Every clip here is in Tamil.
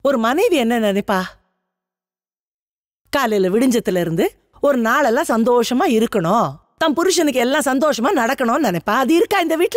ஒரு மனைவி என்ன நினைப்பா காலையில விடிஞ்சத்துல இருந்து ஒரு நாளெல்லாம் சந்தோஷமா இருக்கணும் தன் புருஷனுக்கு எல்லாம் சந்தோஷமா நடக்கணும்னு நினைப்பா அது இருக்கா இந்த வீட்ல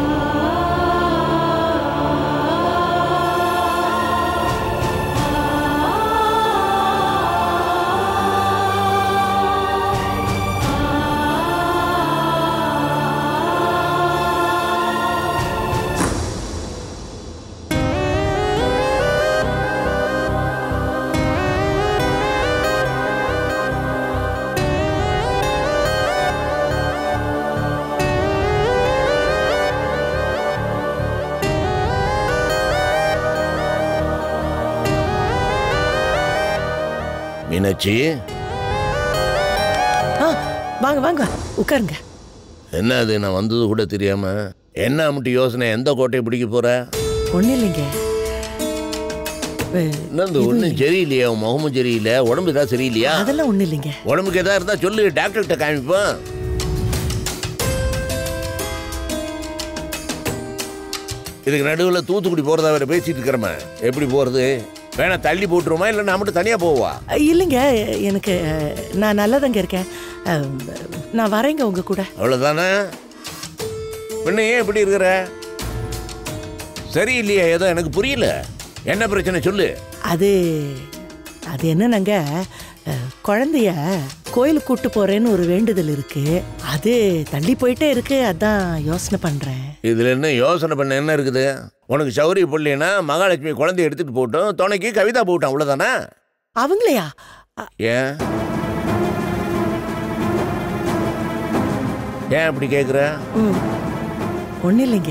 மீனாட்சி ஆ, வாங்க வாங்க உட்காருங்க என்ன அது நான் வந்தது கூட தெரியாம என்ன அம்முட்டி யோசனை எந்த கோட்டையை பிடிக்க போற ஒண்ணு இல்லைங்க அஹ், என்னது ஒன்றும் சரியில்லையா உன் முகமும் சரியில்லை உடம்பு ஏதாவது சரியில்லையா அதெல்லாம் ஒண்ணு இல்லைங்க உடம்புக்கு ஏதாவது இருந்தா சொல்லு டாக்டர்கிட்ட காமிப்போம் இதுக்கு நடுவில் தூத்துக்குடி போறதா வேற பேசிட்டு இருக்கிறமே எப்படி போறது வேணா தள்ளி போட்டுருமா இல்லை நான் மட்டும் தனியா போவா அஹ், இல்லைங்க எனக்கு அஹ், நான் நல்லதாங்க இருக்கேன் அஹ், நான் வரேங்க உங்க கூட அவ்வளோதானே பின்ன ஏன் இப்படி இருக்கிற சரியில்லையா ஏதோ எனக்கு புரியல என்ன பிரச்சனை சொல்லு அது அது என்னன்னாங்க அஹ், குழந்தைய கோயிலுக்கு கூட்டு போறேன்னு ஒரு வேண்டுதல் இருக்கு அது தள்ளி போயிட்டே இருக்கு அதான் யோசனை பண்றேன் இதுல என்ன யோசனை பண்ண என்ன இருக்குது உனக்கு சௌரிய பிள்ளைனா மகாலட்சுமி குழந்தைய எடுத்துட்டு போட்டோம் துணைக்கு கவிதா போட்டோம் அவ்வளவுதானே அவங்களையா அ- ஏன் ஏன் அப்படி கேக்குற ம் ஒன்றும் இல்லைங்க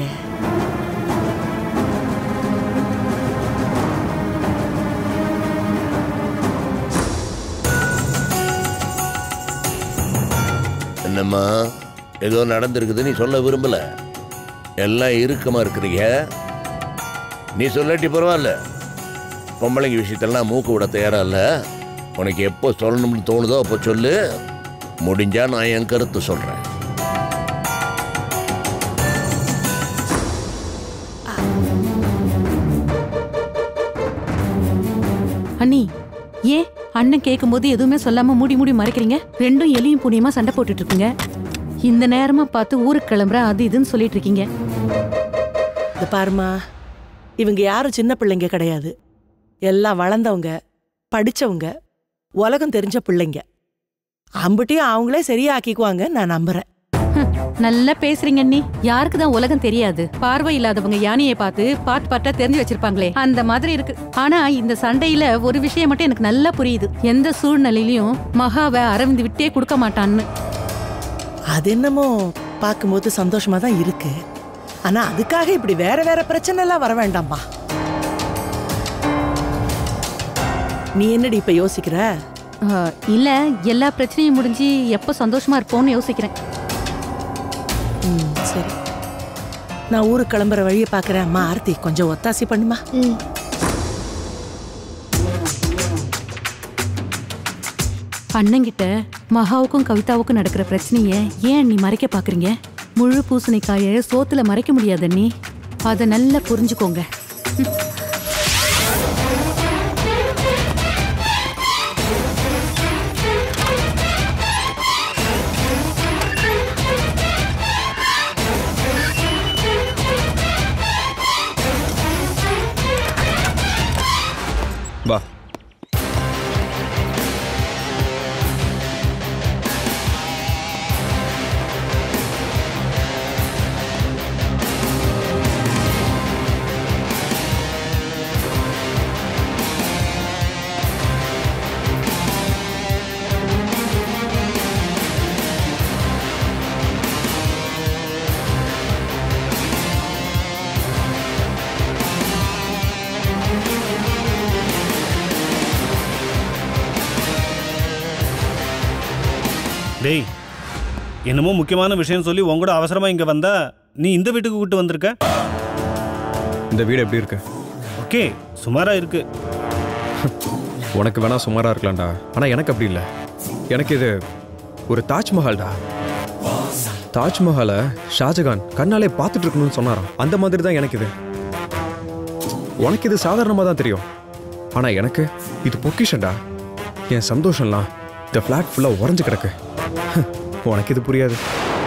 என்னம்மா ஏதோ நடந்திருக்குது நீ சொல்ல விரும்பல எல்லாம் இறுக்கமா இருக்கிறீங்க நீ சொல்லாட்டி பரவாயில்ல பொம்பளைங்க விஷயத்தெல்லாம் மூக்கு விட தயாரா இல்ல உனக்கு எப்போ சொல்லணும்னு தோணுதோ அப்போ சொல்லு முடிஞ்சா நான் என் கருத்து சொல்றேன் அண்ணி ஏன் அண்ணன் கேட்கும்போது எதுவுமே சொல்லாம மூடி மூடி மறைக்கிறீங்க ரெண்டும் எலியும் புனியமா சண்டை போட்டுட்டு இருக்குங்க இந்த நேரமா பார்த்து ஊருக்கு கிளம்புற அது இதுன்னு சொல்லிட்டு இருக்கீங்க இந்த பாருமா இவங்க யாரும் சின்ன பிள்ளைங்க கிடையாது எல்லாம் வளர்ந்தவங்க படிச்சவங்க உலகம் தெரிஞ்ச பிள்ளைங்க அம்புட்டியும் அவங்களே சரியாக்கிக்குவாங்க நான் நம்புறேன் ஹம், நல்லா பேசுறீங்க அண்ணி யாருக்கு தான் உலகம் தெரியாது பார்வை இல்லாதவங்க யானையை பார்த்து பாட்டு பாட்டா தெரிஞ்சு வச்சிருப்பாங்களே அந்த மாதிரி இருக்கு ஆனா இந்த சண்டையில ஒரு விஷயம் மட்டும் எனக்கு நல்லா புரியுது எந்த சூழ்நிலையிலயும் மகாவை அரவிந்த் விட்டே கொடுக்க மாட்டான்னு அது என்னமோ பார்க்கும்போது சந்தோஷமா தான் இருக்கு ஆனா அதுக்காக இப்படி வேற வேற பிரச்சனை எல்லாம் வர வேண்டாம்மா நீ என்னடி இப்ப யோசிக்கிற ஆ, இல்ல எல்லா பிரச்சனையும் முடிஞ்சு எப்போ சந்தோஷமா இருப்போம்னு யோசிக்கிறேன் ம் சரி நான் ஊருக்கு கிளம்புற வழியை பார்க்கறேன் அம்மா ஆர்த்தி கொஞ்சம் ஒத்தாசி பண்ணுமா அண்ணங்கிட்ட மகாவுக்கும் கவிதாவுக்கும் நடக்கிற பிரச்சனைய ஏன் நீ மறைக்க பாக்குறீங்க முழு பூசணிக்காய சோத்துல மறைக்க முடியாது அண்ணி அதை நல்லா புரிஞ்சுக்கோங்க வா டேய் என்னமோ முக்கியமான விஷயம் சொல்லி உன் கூட அவசரமா இங்க வந்தா நீ இந்த வீட்டுக்கு கூட்டு வந்திருக்க இந்த வீடு எப்படி இருக்கு ஓகே சுமாரா இருக்கு உனக்கு வேணா சுமாரா இருக்கலாம்டா ஆனா எனக்கு அப்படி இல்லை எனக்கு இது ஒரு தாஜ்மஹால்டா தாஜ்மஹாலை ஷாஜகான் கண்ணாலே பார்த்துட்டு இருக்கணும்னு சொன்னாராம் அந்த மாதிரி தான் எனக்கு இது உனக்கு இது சாதாரணமாக தான் தெரியும் ஆனா எனக்கு இது பொக்கிஷன்டா என் சந்தோஷம்லாம் இந்த ஃப்ளாட் ஃபுல்லா உறைஞ்சு கிடக்கு உனக்கு இது புரியாது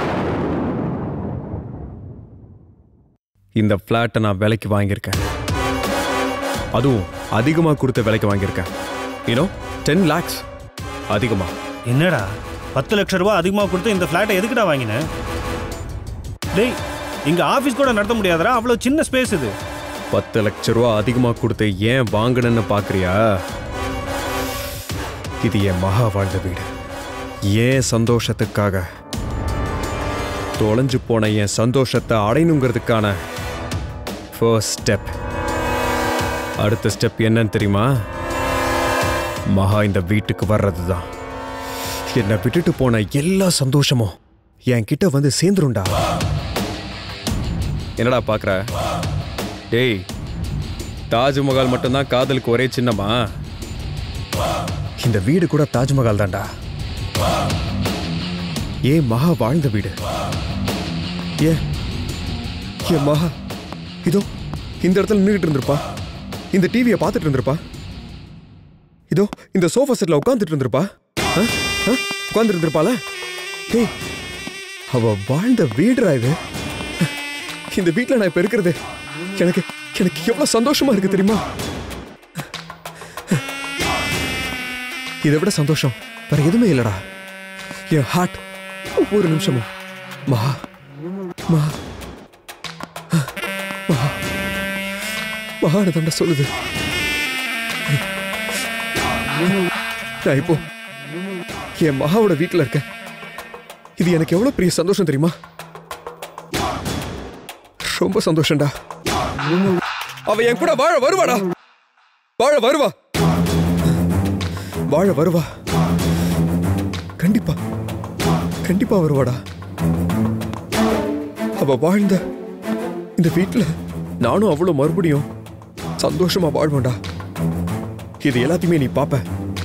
இந்த ஃப்ளாட்டை நான் விலைக்கு வாங்கியிருக்கேன் அதுவும் அதிகமாக கொடுத்த விலைக்கு வாங்கியிருக்கேன் யூனோ டென் லேக்ஸ் அதிகமா என்னடா பத்து லட்ச ரூபா அதிகமாக கொடுத்து இந்த ஃப்ளாட்டை எதுக்குடா வாங்கினேன் டேய் இங்க ஆஃபீஸ் கூட நடத்த முடியாதடா அவ்வளோ சின்ன ஸ்பேஸ் இது பத்து லட்ச ரூபா அதிகமாக கொடுத்து ஏன் வாங்கினேன்னு பார்க்குறியா இது என் மகா வாழ்ந்த வீடு ஏன் சந்தோஷத்துக்காக தொலைஞ்சு போன என் சந்தோஷத்தை அடையணுங்கிறதுக்கான ஃபர்ஸ்ட் ஸ்டெப் அடுத்த ஸ்டெப் என்னன்னு தெரியுமா மகா இந்த வீட்டுக்கு வர்றது தான் என்னை விட்டுட்டு போன எல்லா சந்தோஷமும் என் கிட்ட வந்து சேர்ந்துருண்டா என்னடா பார்க்குற டேய் தாஜ்மஹால் மட்டும்தான் காதலுக்கு ஒரே சின்னமா இந்த வீடு கூட தாஜ்மஹால் தான்டா ஏன் மகா வாழ்ந்த வீடு ஏன் என் மகா இதோ இந்த இடத்துல நின்றுட்டு இருந்திருப்பா இந்த டிவியை பார்த்துட்டு இருந்திருப்பா இதோ இந்த சோஃபா செட்ல உட்காந்துட்டு இருந்திருப்பா உட்காந்துட்டு இருந்திருப்பால டேய் அவ வாழ்ந்த வீடுடா இது இந்த வீட்டில் நான் இப்போ இருக்கிறது எனக்கு எனக்கு எவ்வளவு சந்தோஷமா இருக்கு தெரியுமா இதை விட சந்தோஷம் வேற எதுவுமே இல்லடா என் ஹார்ட் ஒவ்வொரு நிமிஷமும் மகா மகா மகா மகான தண்ட சொல்லுது நான் இப்போ என் மகாவோட வீட்டில் இருக்கேன் இது எனக்கு எவ்வளவு பெரிய சந்தோஷம் தெரியுமா ரொம்ப சந்தோஷம்டா அவ என் கூட வாழ வருவாடா வாழ வருவா வாழ வருவா கண்டிப்பா கண்டிப்பா வருவாடா அவ வாழ்ந்த இந்த வீட்ல நானும் அவ்வளவு மறுபடியும் சந்தோஷமா வாழ்வேன்டா இது எல்லாத்தையுமே நீ பாப்ப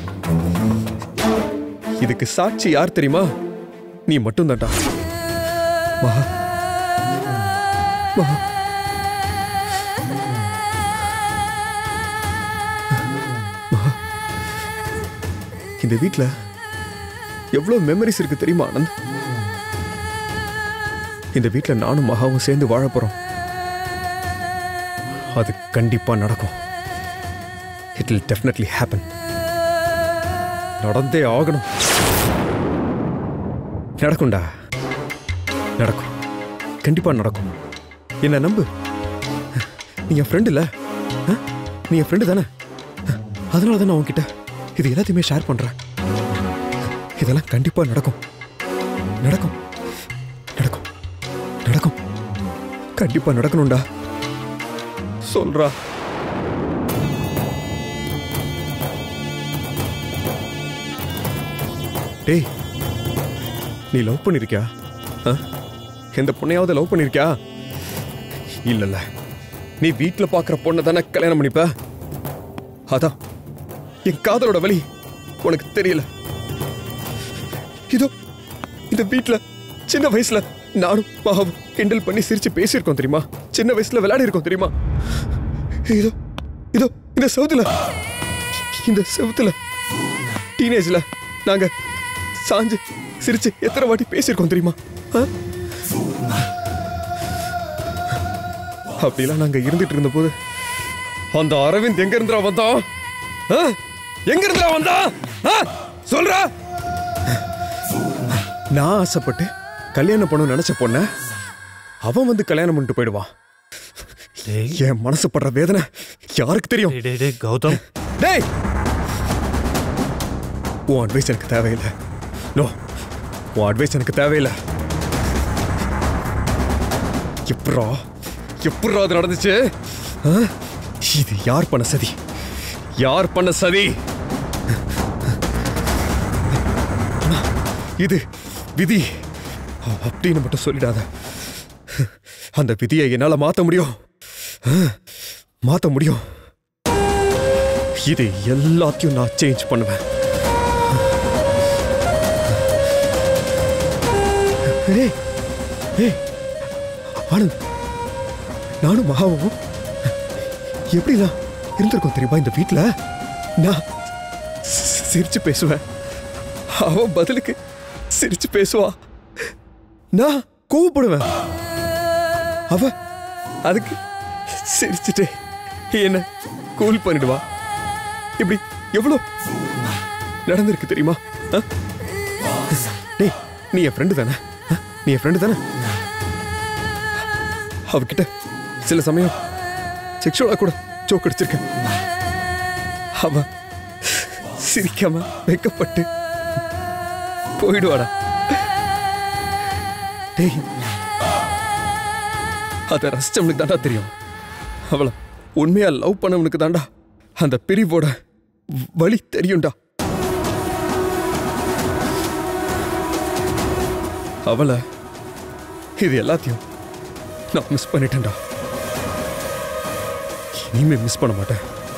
இதுக்கு சாட்சி யார் தெரியுமா நீ மட்டும்தான்டா மகா மகா இந்த வீட்ல எவ்வளவு மெமரிஸ் இருக்கு தெரியுமா ஆனந்த் இந்த வீட்ல நானும் மகாவும் சேர்ந்து வாழ போறோம் அது கண்டிப்பா நடக்கும் இட் வில் டெஃபினெட்லி ஹேப்பன் நடந்தே ஆகணும் நடக்கும்டா நடக்கும் கண்டிப்பா நடக்கும் என்ன நம்பு நீ என் ஃப்ரெண்டு இல்ல ஆ? நீ என் ஃப்ரெண்டு தானே அதனால தான் நான் உன்கிட்ட இது எல்லாத்தையுமே ஷேர் பண்றேன் இதெல்லாம் கண்டிப்பா நடக்கும் நடக்கும் நடக்கும் நடக்கும் கண்டிப்பா நடக்கணும்டா சொல்றா டேய் நீ லவ் பண்ணிருக்கியா ஆ? எந்த பொண்ணையாவது லவ் பண்ணிருக்கியா இல்லல்ல நீ வீட்ல பாக்குற பொண்ணை தானே கல்யாணம் பண்ணிப்ப அதான் என் காதலோட வலி உனக்கு தெரியல இதோ இந்த வீட்ல சின்ன வயசுல நானும் மகாவும் கிண்டல் பண்ணி சிரிச்சு பேசியிருக்கோம் தெரியுமா சின்ன வயசுல விளையாடி இருக்கோம் தெரியுமா இதோ இதோ இந்த செவுத்துல இந்த செவுத்துல டீனேஜ்ல நாங்க சாஞ்சு சிரிச்சு எத்தனை வாட்டி பேசியிருக்கோம் தெரியுமா ஆ? அப்படிலாம் நாங்க இருந்துட்டு இருந்தபோது அந்த அரவிந்த் எங்க இருந்துடா வந்தான் ஆ? எங்க இருந்துடா வந்தான் ஆ? சொல்றா நான் ஆசைப்பட்டு கல்யாணம் பண்ணணும்னு நினைச்ச பொண்ண அவன் வந்து கல்யாணம் பண்ணிட்டு போயிடுவான் டேய் என் மனசு படுற வேதனை யாருக்கு தெரியும் டேய், டேய் டேய் கௌதம் டேய் உன் அட்வைஸ் எனக்கு தேவையில்லை நோ உன் அட்வைஸ் எனக்கு தேவையில்லை எப்படா எப்படா அது நடந்துச்சு ஆ? இது யார் பண்ண சதி யார் பண்ண சதி அண்ணா, இது விதி அ- அப்படின்னு மட்டும் சொல்லிடாத அந்த விதியை என்னால மாத்த முடியும் ஆ, மாத்த முடியும் இது எல்லாத்தையும் நான் சேஞ்ச் பண்ணுவேன் ஏய், ஏய், ஆனந்த் நானும் மகாவும் எப்படிலாம் இருந்திருக்கும் தெரியுமா இந்த வீட்ல நான் சி- சிரிச்சு பேசுவேன் அவ பதிலுக்கு சிரிச்சு பேசுவா நான் கோவப்படுவேன் அவ அதுக்கு சிரிச்சுட்டு என்ன கூல் பண்ணிடுவா இப்படி எவ்வளோ நடந்திருக்கு தெரியுமா ஆ? டேய் நீ என் ஃப்ரெண்டு தானே ஆ? நீ என் ஃப்ரெண்டு தானே அவகிட்ட சில சமயம் செக்ஷுவலா கூட ஜோக் அடிச்சிருக்கேன் அவ சிரிக்காம வெக்கப்பட்டு போயிடுவாடா டேய் அதை ரசிச்சவனுக்கு தாண்டா தெரியும் அவளை உண்மையா லவ் பண்ணவனுக்கு தாண்டா அந்த பிரிவோட வழி தெரியும்டா அவளை இது எல்லாத்தையும் நான் மிஸ் பண்ணிட்டேன்டா இனிமே மிஸ் பண்ண மாட்டேன்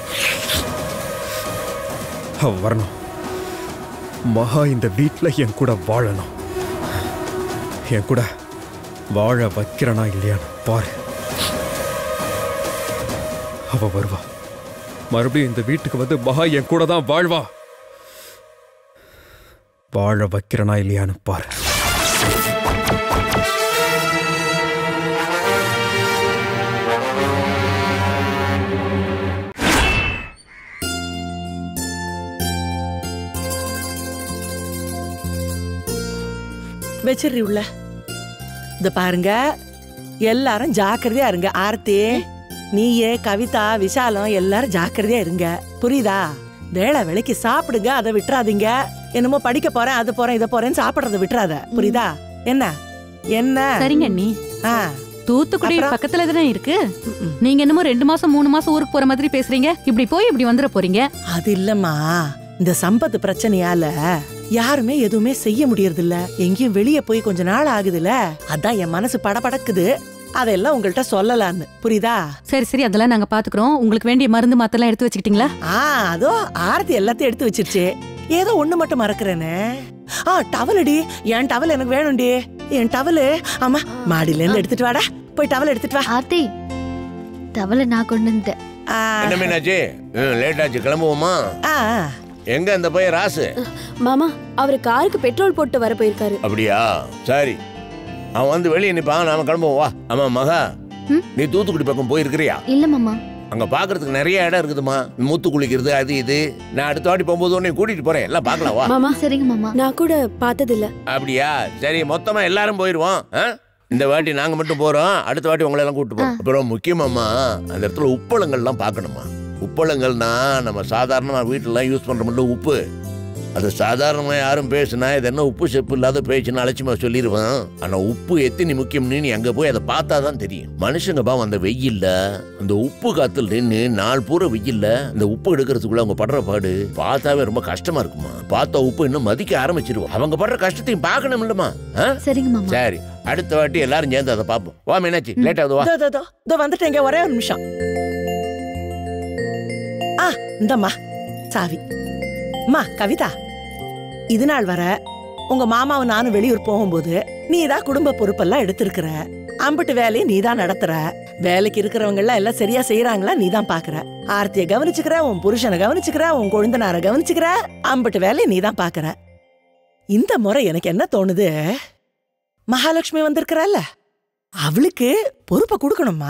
அவ வரணும் மகா இந்த வீட்ல என் கூட வாழணும் என் கூட வாழ வைக்கிறனா இல்லையான்னு பாரு அவ வருவா மறுபடியும் இந்த வீட்டுக்கு வந்து மகா என் கூட தான் வாழ்வா வாழ வைக்கிறனா இல்லையான்னு பாரு வச்சிடுறி உள்ள இந்த பாருங்க எல்லாரும் ஜாக்கிரதையா இருங்க ஆர்த்தி நீயே கவிதா விசாலம் எல்லாரும் ஜாக்கிரதையா இருங்க புரியுதா வேளை வேலைக்கு சாப்பிடுங்க அதை விட்டுறாதீங்க என்னமோ படிக்க போறேன் அது போறேன் இதை போறேன்னு சாப்பிடுறத விட்டுறாத புரியுதா என்ன என்ன சரிங்க அண்ணி ஆ, தூத்துக்குடி அப்புறம்? பக்கத்துல தானே இருக்கு ம்ம். நீங்க என்னமோ ரெண்டு மாசம் மூணு மாசம் ஊருக்கு போற மாதிரி பேசுறீங்க இப்படி போய் இப்படி வந்துட போறீங்க அது இல்லம்மா இந்த சம்பத்து பிரச்சனையால யாருமே எதுவுமே செய்ய முடியறது இல்ல எங்கேயும் வெளிய போய் கொஞ்ச நாள் ஆகுதுல அதான் என் மனசு படபடக்குது அதெல்லாம் உங்கள்கிட்ட சொல்லலான்னு புரியுதா சரி சரி அதெல்லாம் நாங்க பாத்துக்கிறோம் உங்களுக்கு வேண்டிய மருந்து மாத்தெல்லாம் எடுத்து வச்சுக்கிட்டீங்களா ஆ அதோ ஆரத்தி எல்லாத்தையும் எடுத்து வச்சிருச்சு ஏதோ ஒண்ணு மட்டும் மறக்கறேனே ஆ டவல் அடி என் டவல் எனக்கு வேணும்டி என் டவலு ஆமா மாடியில இருந்து எடுத்துட்டு வாடா போய் டவல் எடுத்துட்டு வா ஆர்த்தி தவளை நான் கொண்டு வந்துட்டேன் ஆ, என்ன மீனாச்சு லேட் ஆச்சு கிளம்புவோமா ஆ, ஆ. எங்க அந்த பையன் ராசு மாமா அவர் காருக்கு பெட்ரோல் போட்டு வர போயிருக்காரு அப்படியா சரி அவன் வந்து வெளியே நிப்பான் நாம கிளம்புவோம் வா ஆமா மகா ம்? நீ தூத்துக்குடி பக்கம் போயிருக்கிறியா இல்ல மாமா அங்க பாக்குறதுக்கு நிறைய இடம் இருக்குதுமா முத்து குளிக்கிறது அது இது நான் அடுத்த வாட்டி போகும்போது உன்னை கூட்டிட்டு போறேன் எல்லாம் பார்க்கலாம் வா மாமா சரிங்க மாமா நான் கூட பார்த்ததில்ல அப்படியா சரி மொத்தமா எல்லாரும் போயிருவோம் ஆ? இந்த வாட்டி நாங்க மட்டும் போறோம் அடுத்த வாட்டி உங்களை எல்லாம் கூட்டு போறோம் அப்புறம் முக்கியமாமா அந்த இடத்துல உப்பளங்கள்லாம் பார்க்கணுமா உப்பளங்கள்னா நம்ம சாதாரணமா வீட்டுல யூஸ் பண்ற மட்டும் உப்பு அது சாதாரணமா யாரும் பேசுனா இது என்ன உப்பு செப்பு இல்லாத பேச்சுன்னு அலட்சியமா சொல்லிடுவேன் ஆனா உப்பு எத்தனை முக்கியம்னு நீ அங்க போய் அதை பார்த்தா தான் தெரியும் மனுஷங்க பாவம் அந்த வெயில்ல அந்த உப்பு காத்துல நின்று நாள் பூரா வெயில்ல அந்த உப்பு எடுக்கிறதுக்குள்ள அவங்க படுற பாடு பார்த்தாவே ரொம்ப கஷ்டமா இருக்குமா பார்த்தா உப்பு இன்னும் மதிக்க ஆரம்பிச்சிருவோம் அவங்க படுற கஷ்டத்தையும் பார்க்கணும் இல்லமா சரிங்க மாமா சரி அடுத்த வாட்டி எல்லாரும் சேர்ந்து அதை பார்ப்போம் வா மீனாட்சி லேட் ஆகுது வா இதோ, இதோ, இதோ, இதோ வந்துட்டேங்க ஒரே ஒரு நிமிஷம் ஆ இந்தம்மா சாவி அம்மா கவிதா இது நாள் வர உங்க மாமாவும் நானும் வெளியூர் போகும்போது நீ தான் குடும்ப பொறுப்பெல்லாம் எடுத்திருக்கிற அம்பிட்டு வேலையை நீ தான் நடத்துற வேலைக்கு இருக்கிறவங்க எல்லாம் எல்லாம் சரியா செய்யறாங்களா நீ தான் பாக்குற ஆர்த்திய கவனிச்சுக்கிற உன் புருஷனை கவனிச்சுக்கிற உன் கொழுந்தனார கவனிச்சுக்கிற அம்பிட்டு வேலையை நீ தான் பாக்குற இந்த முறை எனக்கு என்ன தோணுது மகாலட்சுமி வந்திருக்கிறாள்ல அவளுக்கு பொறுப்பை கொடுக்கணுமா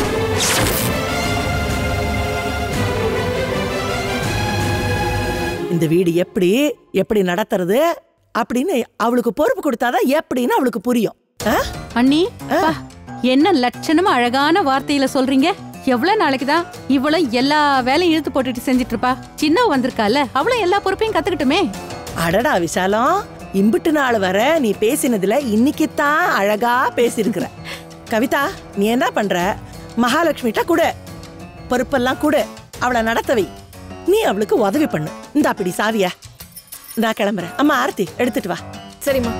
இந்த வீடு எப்படி எப்படி நடத்துறது அப்படின்னு அவளுக்கு பொறுப்பு கொடுத்தாதான் எப்படின்னு அவளுக்கு புரியும் ஆ? அண்ணி பா, என்ன லட்சணமா அழகான வார்த்தையில சொல்றீங்க எவ்வளவு நாளைக்கு தான் இவ்வளவு எல்லா வேலையும் இழுத்து போட்டுட்டு செஞ்சுட்டு இருப்பா சின்னவ வந்திருக்கால அவளும் எல்லா பொறுப்பையும் கத்துக்கிட்டுமே அடடா விசாலம் இம்பிட்டு நாள் வர நீ பேசினதுல இன்னைக்கு தான் அழகா பேசியிருக்கிற கவிதா நீ என்ன பண்ற மகாலட்சுமிட்ட கூட பொறுப்பெல்லாம் கூட அவளை நடத்தவை நீ அவளுக்கு உதவி பண்ணு இந்த அப்படி சாவியா நான் கிளம்புறேன் அம்மா ஆர்த்தி எடுத்துட்டு வா சரிம்மா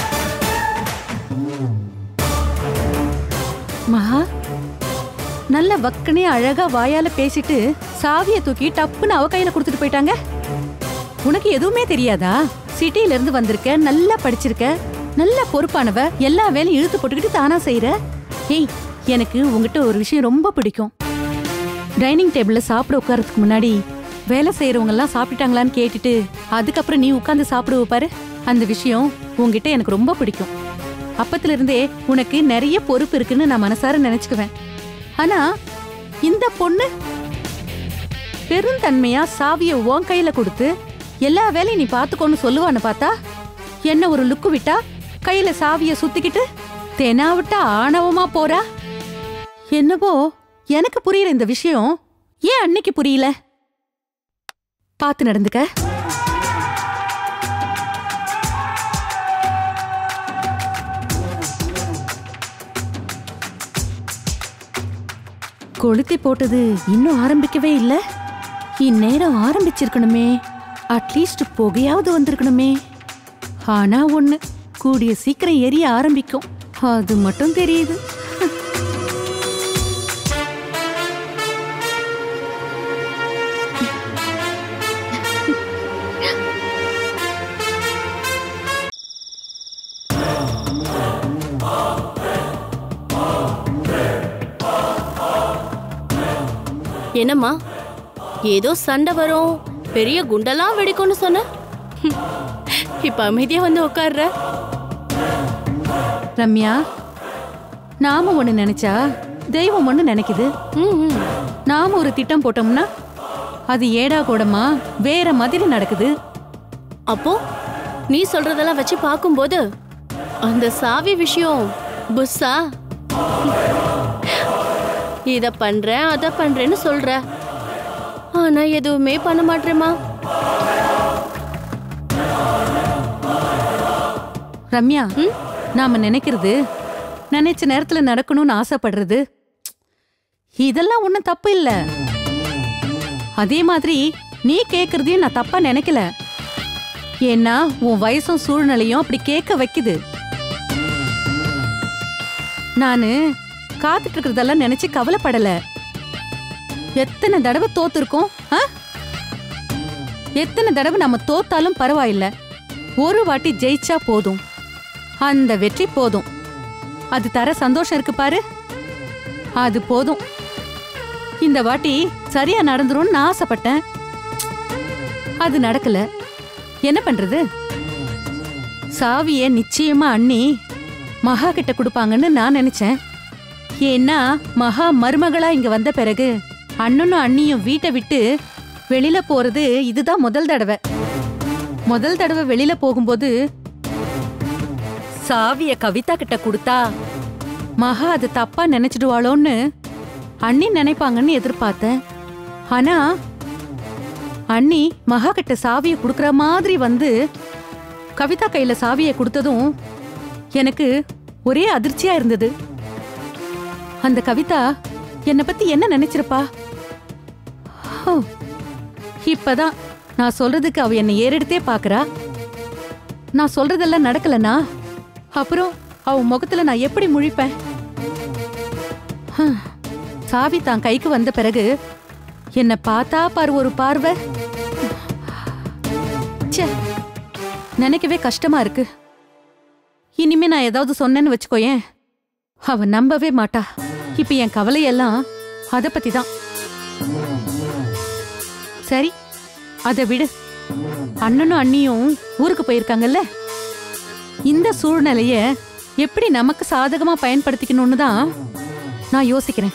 மகா நல்ல வக்கனே அழகா வாயால பேசிட்டு சாவிய தூக்கி டப்புன்னு அவ கையில கொடுத்துட்டு போயிட்டாங்க உனக்கு எதுவுமே தெரியாதா சிட்டில இருந்து வந்திருக்க நல்லா படிச்சிருக்க நல்ல பொறுப்பானவ எல்லா வேலையும் இழுத்து போட்டுக்கிட்டு தானா செய்யற ஏய் எனக்கு உங்ககிட்ட ஒரு விஷயம் ரொம்ப பிடிக்கும் டைனிங் டேபிள்ல சாப்பிட உட்கார்றதுக்கு முன்னாடி வேலை செய்யறவங்க எல்லாம் சாப்பிட்டாங்களான்னு கேட்டுட்டு அதுக்கப்புறம் நீ உட்கார்ந்து சாப்பிடுவ பாரு அந்த விஷயம் உன்கிட்ட எனக்கு ரொம்ப பிடிக்கும் அப்பத்துல இருந்தே உனக்கு நிறைய பொறுப்பு இருக்குன்னு நான் மனசார நினைச்சுக்குவேன் ஆனா இந்த பொண்ணு பெருந்தன்மையா சாவிய உன் கையில கொடுத்து எல்லா வேலையும் நீ பாத்துக்கோன்னு சொல்லுவான்னு பார்த்தா என்ன ஒரு லுக்கு விட்டா கையில சாவிய சுத்திக்கிட்டு தெனா விட்டா ஆணவமா போறா என்னவோ எனக்கு புரியற இந்த விஷயம் ஏன் அன்னைக்கு புரியல பாத்து நடந்துக்க கொளுத்தி போட்டது இன்னும் ஆரம்பிக்கவே இல்ல இந்நேரம் ஆரம்பிச்சிருக்கணுமே அட்லீஸ்ட் புகையாவது வந்திருக்கணுமே ஆனா ஒண்ணு கூடிய சீக்கிரம் எரிய ஆரம்பிக்கும் அது மட்டும் தெரியுது என்னம்மா ஏதோ சண்டை வரும் பெரிய குண்டெல்லாம் வெடிக்கும்னு சொன்ன ஹம், இப்ப அமைதியா வந்து உட்கார்ற ரம்யா நாம ஒண்ணு நினைச்சா தெய்வம் ஒண்ணு நினைக்குது ம், ம். நாம ஒரு திட்டம் போட்டோம்னா அது ஏடா கூடமா வேற மாதிரி நடக்குது அப்போ நீ சொல்றதெல்லாம் வச்சு பார்க்கும்போது அந்த சாவி விஷயம் புஸ்ஸா இத பண்றேன் அத பண்றேன்னு சொல்ற ஆனா எதுவுமே பண்ண மாட்டேமா ரம்யா நாம நினைக்கிறது நினைச்ச நேரத்துல நடக்கணும்னு ஆசைப்படுறது இதெல்லாம் ஒண்ணும் தப்பு இல்ல அதே மாதிரி நீ கேக்குறதையும் நான் தப்பா நினைக்கல ஏன்னா உன் வயசும் சூழ்நிலையும் அப்படி கேட்க வைக்குது நானு காத்துட்டு இருக்கிறதெல்லாம் நினைச்சு கவலைப்படல எத்தனை தடவை தோத்துருக்கோம் ஆ? எத்தனை தடவை நம்ம தோத்தாலும் பரவாயில்ல ஒரு வாட்டி ஜெயிச்சா போதும் அந்த வெற்றி போதும் அது தர சந்தோஷம் இருக்கு பாரு அது போதும் இந்த வாட்டி சரியா நடந்துரும்னு நான் ஆசைப்பட்டேன் அது நடக்கல என்ன பண்றது சாவிய நிச்சயமா அண்ணி மகா கிட்ட கொடுப்பாங்கன்னு நான் நினைச்சேன் ஏன்னா மகா மருமகளா இங்க வந்த பிறகு அண்ணனும் அண்ணியும் வீட்டை விட்டு வெளியில போறது இதுதான் முதல் தடவை முதல் தடவை வெளியில போகும்போது சாவிய கவிதா கிட்ட கொடுத்தா மகா அது தப்பா நினைச்சிடுவாளோன்னு அண்ணி நினைப்பாங்கன்னு எதிர்பார்த்தேன் ஆனா அண்ணி மகா கிட்ட சாவிய கொடுக்கற மாதிரி வந்து கவிதா கையில சாவியை கொடுத்ததும் எனக்கு ஒரே அதிர்ச்சியா இருந்தது அந்த கவிதா என்னை பத்தி என்ன நினைச்சிருப்பா ஹோ, இப்பதான் நான் சொல்றதுக்கு அவ என்னை ஏறெடுத்தே பாக்குறா நான் சொல்றதெல்லாம் நடக்கலனா அப்புறம் அவ முகத்துல நான் எப்படி முழிப்பேன் ஹம், சாவி தான் கைக்கு வந்த பிறகு என்ன பார்த்தா பாரு ஒரு பார்வை ச்சே நினைக்கவே கஷ்டமா இருக்கு இனிமே நான் ஏதாவது சொன்னேன்னு வச்சுக்கோயேன் அவ நம்பவே மாட்டா இப்ப என் கவலையெல்லாம் அத பத்தி தான் சரி அதை விடு அண்ணனும் அண்ணியும் ஊருக்கு போயிருக்காங்கல்ல இந்த சூழ்நிலைய எப்படி நமக்கு சாதகமா பயன்படுத்திக்கணும்னு தான் நான் யோசிக்கிறேன்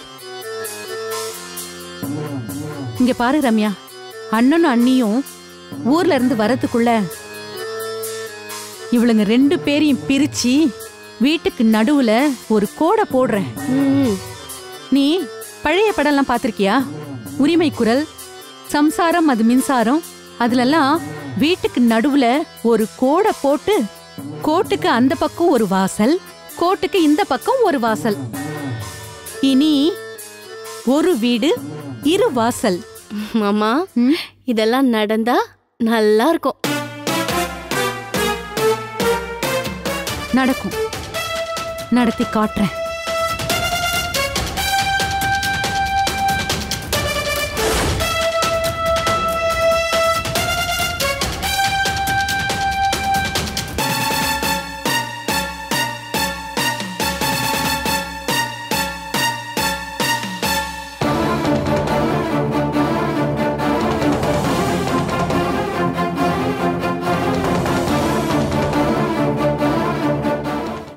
இங்க பாரு ரம்யா அண்ணனும் அண்ணியும் ஊர்ல இருந்து வரதுக்குள்ள இவளுங்க ரெண்டு பேரையும் பிரிச்சு வீட்டுக்கு நடுவுல ஒரு கோடை போடுறேன் ம், நீ பழைய படம்லாம் பார்த்திருக்கியா உரிமை குரல் சம்சாரம் அது மின்சாரம் அதுலலாம் வீட்டுக்கு நடுவுல ஒரு கோடை போட்டு கோட்டுக்கு அந்த பக்கம் ஒரு வாசல் கோட்டுக்கு இந்த பக்கம் ஒரு வாசல் இனி ஒரு வீடு இரு வாசல் மாமா ம்? இதெல்லாம் நடந்தா நல்லா இருக்கும் நடக்கும் நடத்தி காட்டுறேன்